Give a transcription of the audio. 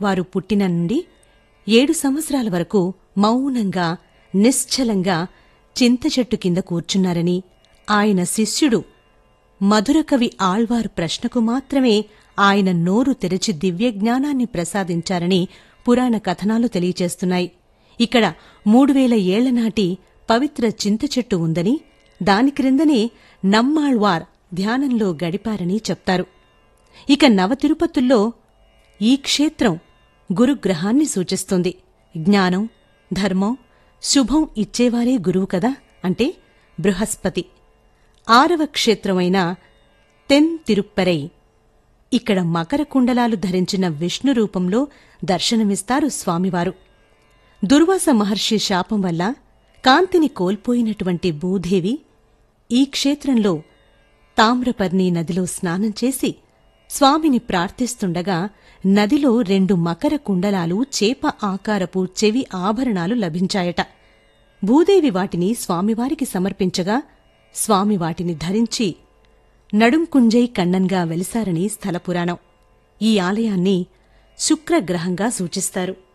వారు పుట్టిన నుండి ఏడు సంవత్సరాల వరకు మౌనంగా నిశ్చలంగా చింత చెట్టు కింద కూర్చున్నారని ఆయన శిష్యుడు మధురకవి ఆళ్వార్ ప్రశ్నకు మాత్రమే ఆయన నోరు తెరచి దివ్యజ్ఞానాన్ని ప్రసాదించారని పురాణ కథనాలు తెలియచేస్తున్నాయి ఇక్కడ మూడు వేల ఏళ్ల నాటి పవిత్ర చింత చెట్టు ఉందని దాని క్రిందనే నమ్మాళ్వార్ ధ్యానంలో గడిపారని చెప్తారు ఇక నవతిరుపతుల్లో ఈ క్షేత్రం గురుగ్రహాన్ని సూచిస్తుంది జ్ఞానం ధర్మం శుభం ఇచ్చేవారే గురువు కదా అంటే బృహస్పతి ఆరవ క్షేత్రమైన తెన్ తిరుప్పరై ఇక్కడ మకర కుండలాలు ధరించిన విష్ణు రూపంలో దర్శనమిస్తారు స్వామివారు దుర్వాస మహర్షి శాపం వల్ల కాంతిని కోల్పోయినటువంటి భూదేవి ఈ క్షేత్రంలో తామ్రపర్ణి నదిలో స్నానం చేసి స్వామిని ప్రార్థిస్తుండగా నదిలో రెండు మకర కుండలాలు చేప ఆకారపు చెవి ఆభరణాలు లభించాయట భూదేవి వాటిని స్వామివారికి సమర్పించగా స్వామి వాటిని ధరించి నడుంకుంజై కണ്ണన్గా వెలిసారని స్థలపురాణం ఈ ఆలయాన్ని శుక్రగ్రహంగా సూచిస్తారు